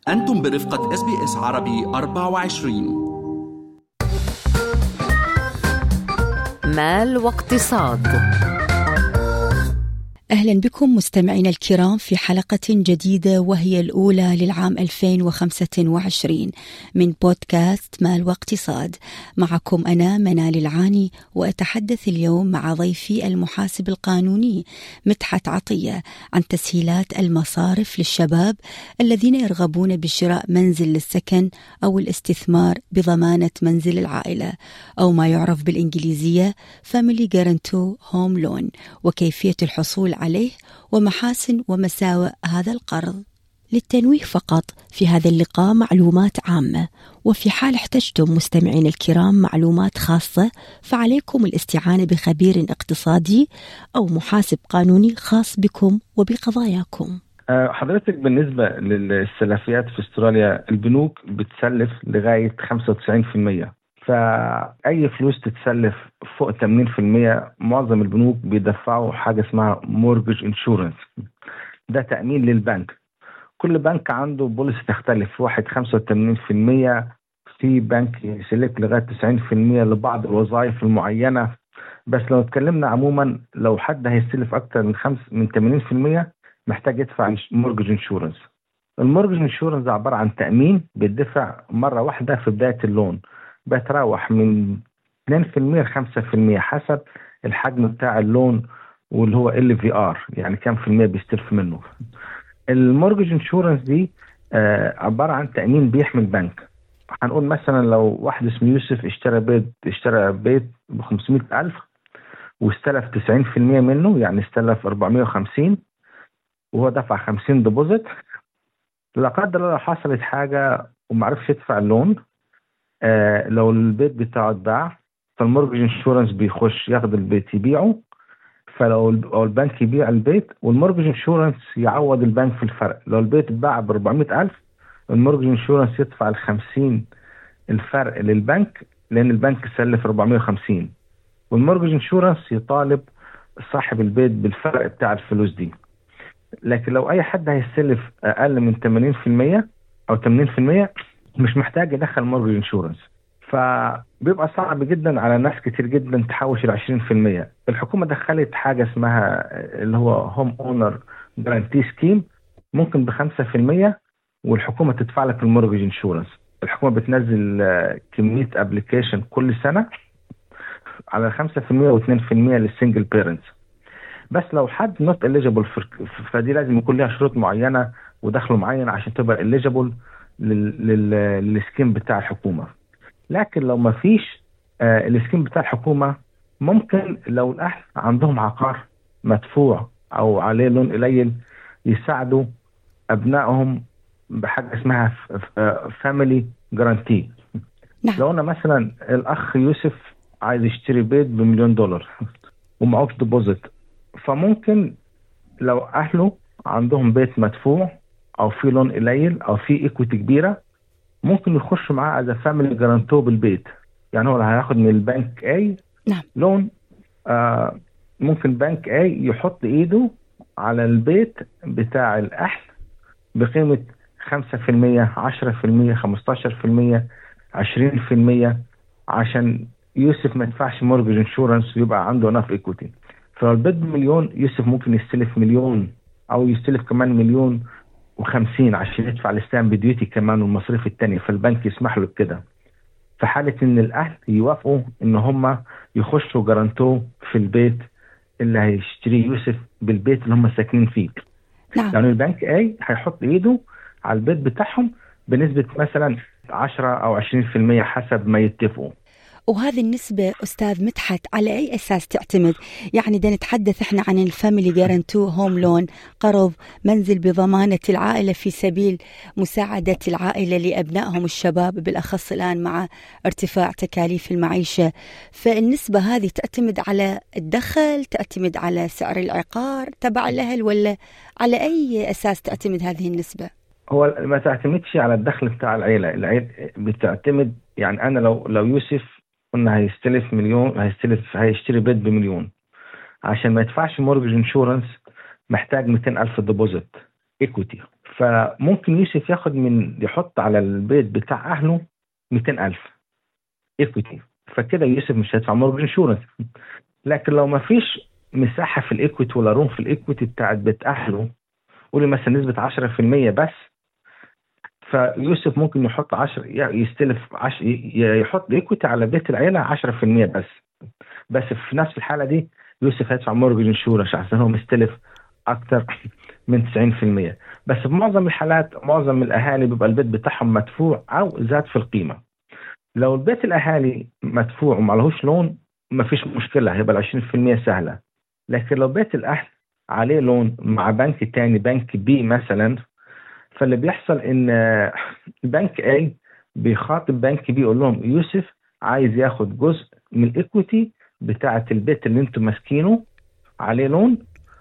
أنتم برفقة اس بي اس عربي 24 مال واقتصاد أهلا بكم مستمعينا الكرام في حلقة جديدة وهي الأولى للعام 2025 من بودكاست مال واقتصاد معكم أنا منال العاني وأتحدث اليوم مع ضيفي المحاسب القانوني مدحت عطية عن تسهيلات المصارف للشباب الذين يرغبون بشراء منزل للسكن أو الاستثمار بضمانة منزل العائلة أو ما يعرف بالإنجليزية Family Guarantee Home Loan وكيفية الحصول عليه ومحاسن ومساوئ هذا القرض للتنويه فقط في هذا اللقاء معلومات عامة وفي حال احتجتم مستمعين الكرام معلومات خاصة فعليكم الاستعانة بخبير اقتصادي أو محاسب قانوني خاص بكم وبقضاياكم آه، حضرتك بالنسبة للسلفيات في استراليا البنوك بتسلف لغاية 95% فأي فلوس تتسلف فوق 80% معظم البنوك بيدفعوا حاجة اسمها مورجج انشورنس ده تأمين للبنك كل بنك عنده بوليسي تختلف واحد 85% في بنك يسلك لغاية 90% لبعض الوظائف المعينة بس لو اتكلمنا عموما لو حد هيستلف أكتر من خمس من 80% محتاج يدفع مورجج انشورنس المورجج انشورنس عبارة عن تأمين بيدفع مرة واحدة في بداية اللون بتراوح من 2% ل 5% حسب الحجم بتاع اللون واللي هو ال في ار يعني كم في المية بيستلف منه المورجج انشورنس دي آه عبارة عن تأمين بيحمي البنك هنقول مثلا لو واحد اسمه يوسف اشترى بيت اشترى بيت ب 500 ألف واستلف 90% منه يعني استلف 450 وهو دفع 50 ديبوزيت لا قدر الله حصلت حاجة ومعرفش يدفع اللون آه لو البيت بتاعه اتباع فالمورجج انشورنس بيخش ياخد البيت يبيعه فلو او البنك يبيع البيت والمورجج انشورنس يعوض البنك في الفرق لو البيت اتباع ب 400000 المورجج انشورنس يدفع ال 50 الفرق للبنك لان البنك سلف 450 والمورجج انشورنس يطالب صاحب البيت بالفرق بتاع الفلوس دي لكن لو اي حد هيستلف اقل من 80% او 80% مش محتاج يدخل مورجج انشورنس فبيبقى صعب جدا على ناس كتير جدا تحوش ال 20% الحكومه دخلت حاجه اسمها اللي هو هوم اونر جارانتي سكيم ممكن ب 5% والحكومه تدفع لك المورجج انشورنس الحكومه بتنزل كميه ابلكيشن كل سنه على 5% و2% للسنجل بيرنتس بس لو حد نوت اليجيبل فدي لازم يكون لها شروط معينه ودخل معين عشان تبقى اليجيبل للسكيم بتاع الحكومه لكن لو ما فيش آه السكيم بتاع الحكومه ممكن لو الاهل عندهم عقار مدفوع او عليه لون قليل يساعدوا ابنائهم بحاجه اسمها فاميلي جارانتي نعم. لو انا مثلا الاخ يوسف عايز يشتري بيت بمليون دولار ومعهوش ديبوزيت فممكن لو اهله عندهم بيت مدفوع او في لون قليل او في ايكويتي كبيره ممكن يخش معاه از فاميلي جارانتو بالبيت يعني هو هياخد من البنك اي نعم لون آه ممكن بنك اي يحط ايده على البيت بتاع الاهل بقيمه 5% 10% 15% 20% عشان يوسف ما يدفعش مورجج انشورنس ويبقى عنده انف ايكويتي فلو البيت بمليون يوسف ممكن يستلف مليون او يستلف كمان مليون و50 عشان يدفع الستامب ديوتي كمان والمصاريف الثانيه فالبنك يسمح له بكده في حاله ان الاهل يوافقوا ان هم يخشوا جارانتو في البيت اللي هيشتريه يوسف بالبيت اللي هم ساكنين فيه نعم يعني البنك اي هيحط ايده على البيت بتاعهم بنسبه مثلا 10 او 20% حسب ما يتفقوا وهذه النسبة أستاذ مدحت على أي أساس تعتمد؟ يعني دا نتحدث إحنا عن الفاميلي جارنتو هوم لون قرض منزل بضمانة العائلة في سبيل مساعدة العائلة لأبنائهم الشباب بالأخص الآن مع ارتفاع تكاليف المعيشة فالنسبة هذه تعتمد على الدخل تعتمد على سعر العقار تبع الأهل ولا على أي أساس تعتمد هذه النسبة؟ هو ما تعتمدش على الدخل بتاع العيله العيله بتعتمد يعني انا لو لو يوسف قلنا هيستلف مليون هيستلف هيشتري بيت بمليون عشان ما يدفعش مورجج انشورنس محتاج 200 ألف ديبوزيت ايكويتي فممكن يوسف ياخد من يحط على البيت بتاع اهله 200000 ايكويتي فكده يوسف مش هيدفع مورجن انشورنس لكن لو ما فيش مساحه في الايكويتي ولا روم في الايكويتي بتاعت بيت اهله قولي مثلا نسبه 10% بس فيوسف ممكن يحط 10 يستلف 10 يحط ايكويتي على بيت العيله 10% بس بس في نفس الحاله دي يوسف هيدفع مورجن انشورنس عشان هو مستلف اكتر من 90% بس في معظم الحالات معظم الاهالي بيبقى البيت بتاعهم مدفوع او زاد في القيمه لو البيت الاهالي مدفوع وما لهوش لون ما فيش مشكله هيبقى ال 20% سهله لكن لو بيت الاهل عليه لون مع بنك تاني بنك بي مثلا فاللي بيحصل ان بنك اي بيخاطب بنك بي يقول لهم يوسف عايز ياخد جزء من الايكويتي بتاعه البيت اللي انتم ماسكينه عليه لون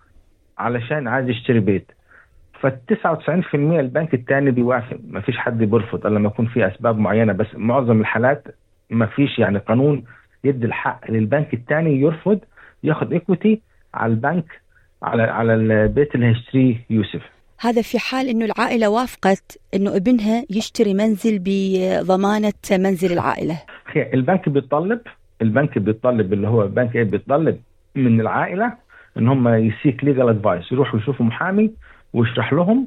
علشان عايز يشتري بيت فال 99% البنك الثاني بيوافق ما فيش حد بيرفض الا لما يكون في اسباب معينه بس معظم الحالات ما فيش يعني قانون يدي الحق للبنك الثاني يرفض ياخد ايكويتي على البنك على على البيت اللي هيشتريه يوسف هذا في حال انه العائله وافقت انه ابنها يشتري منزل بضمانه منزل العائله البنك بيطلب البنك بيطلب اللي هو البنك ايه بيطلب من العائله ان هم يسيك ليجال ادفايس يروحوا يشوفوا محامي ويشرح لهم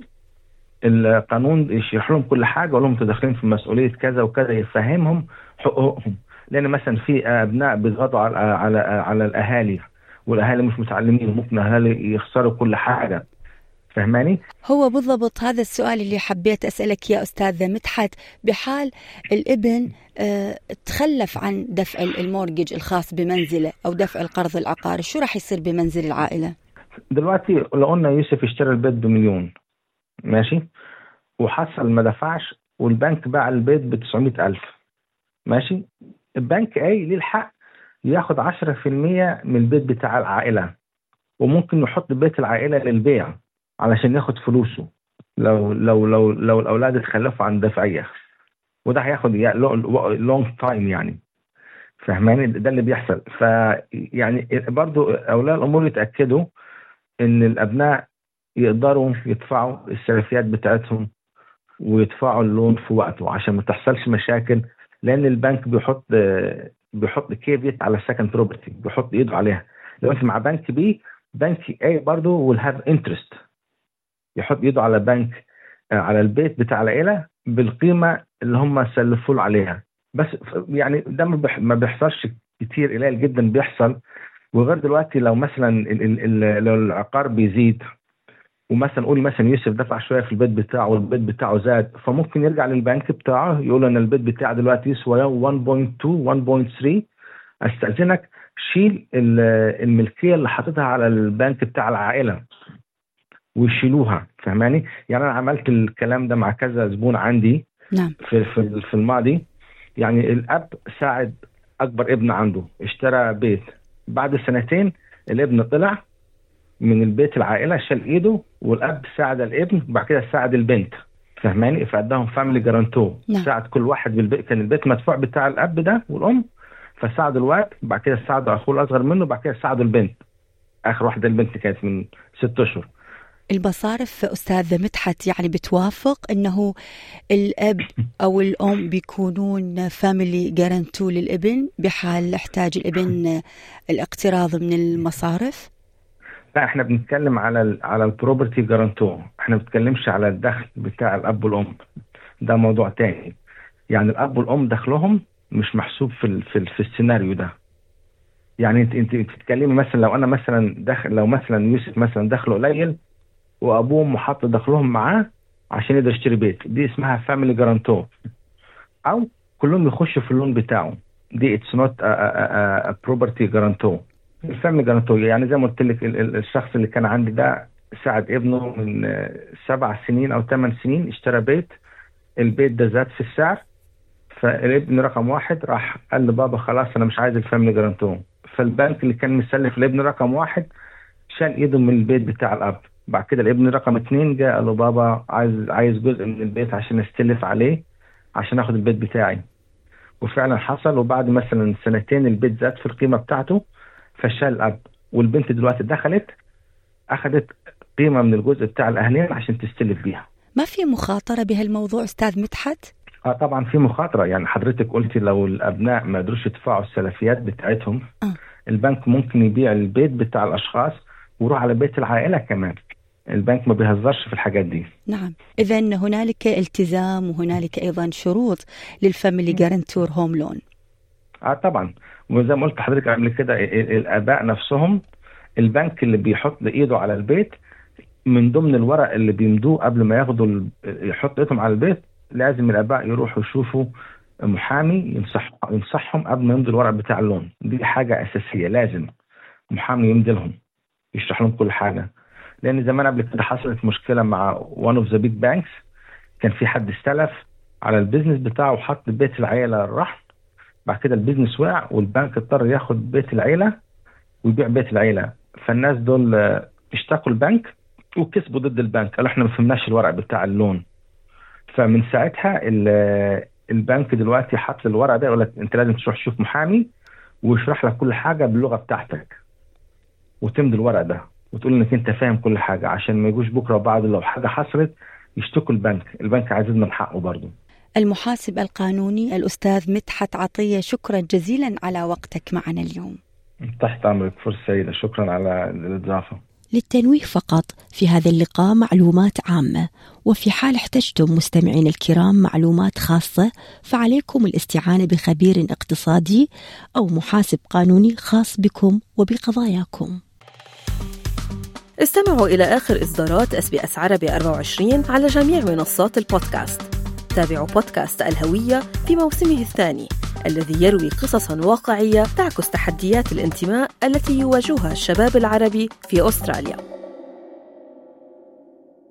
القانون يشرح لهم كل حاجه يقول لهم انتوا داخلين في مسؤوليه كذا وكذا يفهمهم حقوقهم لان مثلا في ابناء بيضغطوا على على على الاهالي والاهالي مش متعلمين ممكن الاهالي يخسروا كل حاجه فهماني؟ هو بالضبط هذا السؤال اللي حبيت اسالك يا استاذه مدحت بحال الابن اه تخلف عن دفع المورجج الخاص بمنزله او دفع القرض العقاري، شو راح يصير بمنزل العائله؟ دلوقتي لو قلنا يوسف اشترى البيت بمليون ماشي؟ وحصل ما دفعش والبنك باع البيت ب 900000 ماشي؟ البنك اي ليه الحق ياخد 10% من البيت بتاع العائله وممكن يحط بيت العائله للبيع علشان ياخد فلوسه لو لو لو لو الاولاد اتخلفوا عن دفعيه وده هياخد لونج تايم يعني فهماني ده اللي بيحصل فيعني برضو اولياء الامور يتاكدوا ان الابناء يقدروا يدفعوا السلفيات بتاعتهم ويدفعوا اللون في وقته عشان ما تحصلش مشاكل لان البنك بيحط بيحط كيفيت على السكند بروبرتي بيحط ايده عليها لو انت مع بنك بي بنك اي برضه ويل هاف انترست يحط ايده على بنك على البيت بتاع العيله بالقيمه اللي هم سلفوا له عليها بس يعني ده ما بيحصلش كتير قليل جدا بيحصل وغير دلوقتي لو مثلا لو العقار بيزيد ومثلا قول مثلا يوسف دفع شويه في البيت بتاعه والبيت بتاعه زاد فممكن يرجع للبنك بتاعه يقول انا البيت بتاعي دلوقتي يسوى 1.2 1.3 استاذنك شيل الملكيه اللي حاططها على البنك بتاع العائله ويشيلوها فهماني يعني انا عملت الكلام ده مع كذا زبون عندي نعم في في, في الماضي يعني الاب ساعد اكبر ابن عنده اشترى بيت بعد سنتين الابن طلع من البيت العائله شال ايده والاب ساعد الابن وبعد كده ساعد البنت فهماني فاداهم فاميلي جارانتو نعم. ساعد كل واحد بالبيت كان البيت مدفوع بتاع الاب ده والام فساعدوا الواد بعد كده ساعدوا اخوه الاصغر منه بعد كده ساعدوا البنت اخر واحده البنت كانت من ست اشهر المصارف أستاذة مدحت يعني بتوافق أنه الأب أو الأم بيكونون فاميلي جارنتو للابن بحال احتاج الابن الاقتراض من المصارف؟ لا احنا بنتكلم على ال على البروبرتي جارنتو احنا ما بنتكلمش على الدخل بتاع الاب والام ده موضوع تاني يعني الاب والام دخلهم مش محسوب في ال في, ال في السيناريو ده يعني انت انت بتتكلمي مثلا لو انا مثلا دخل لو مثلا يوسف مثلا دخله قليل وابوهم حط دخلهم معاه عشان يقدر يشتري بيت دي اسمها فاميلي جارانتو او كلهم يخشوا في اللون بتاعه دي اتس نوت بروبرتي جارانتو الفاميلي جارانتو يعني زي ما قلت لك الشخص اللي كان عندي ده ساعد ابنه من سبع سنين او ثمان سنين اشترى بيت البيت ده زاد في السعر فالابن رقم واحد راح قال لبابا خلاص انا مش عايز الفاميلي جارانتو فالبنك اللي كان مسلف الابن رقم واحد شال ايده من البيت بتاع الاب بعد كده الابن رقم اثنين جاء قال له بابا عايز عايز جزء من البيت عشان استلف عليه عشان اخد البيت بتاعي وفعلا حصل وبعد مثلا سنتين البيت زاد في القيمه بتاعته فشال الاب والبنت دلوقتي دخلت اخذت قيمه من الجزء بتاع الاهلين عشان تستلف بيها ما في مخاطرة بهالموضوع أستاذ مدحت؟ اه طبعا في مخاطره يعني حضرتك قلتي لو الابناء ما قدروش يدفعوا السلفيات بتاعتهم آه. البنك ممكن يبيع البيت بتاع الاشخاص ويروح على بيت العائله كمان البنك ما بيهزرش في الحاجات دي نعم إذا هنالك التزام وهنالك أيضا شروط للفاميلي جارنتور هوم لون اه طبعا وزي ما قلت لحضرتك قبل كده ال- ال- الاباء نفسهم البنك اللي بيحط ايده على البيت من ضمن الورق اللي بيمدوه قبل ما ياخدوا ال- يحط ايدهم على البيت لازم الاباء يروحوا يشوفوا محامي ينصح ينصحهم قبل ما يمضوا الورق بتاع اللون دي حاجه اساسيه لازم محامي يمضي لهم يشرح لهم كل حاجه لان زمان قبل كده حصلت مشكله مع وان اوف ذا بيج بانكس كان في حد استلف على البيزنس بتاعه وحط بيت العيله الرهن بعد كده البيزنس وقع والبنك اضطر ياخد بيت العيله ويبيع بيت العيله فالناس دول آه، اشتكوا البنك وكسبوا ضد البنك قالوا احنا ما فهمناش الورق بتاع اللون فمن ساعتها ال- البنك دلوقتي حط الورق ده يقول لك انت لازم تروح تشوف محامي ويشرح لك كل حاجه باللغه بتاعتك وتمضي الورق ده وتقول انك انت فاهم كل حاجه عشان ما يجوش بكره وبعد لو حاجه حصلت يشتكوا البنك البنك عايز يضمن حقه برضه المحاسب القانوني الأستاذ مدحت عطية شكرا جزيلا على وقتك معنا اليوم تحت امرك فرصه سيده شكرا على الاضافه للتنويه فقط في هذا اللقاء معلومات عامة وفي حال احتجتم مستمعين الكرام معلومات خاصة فعليكم الاستعانة بخبير اقتصادي أو محاسب قانوني خاص بكم وبقضاياكم استمعوا إلى آخر إصدارات اس بي اس عربي 24 على جميع منصات البودكاست تابعوا بودكاست الهوية في موسمه الثاني الذي يروي قصصا واقعية تعكس تحديات الانتماء التي يواجهها الشباب العربي في أستراليا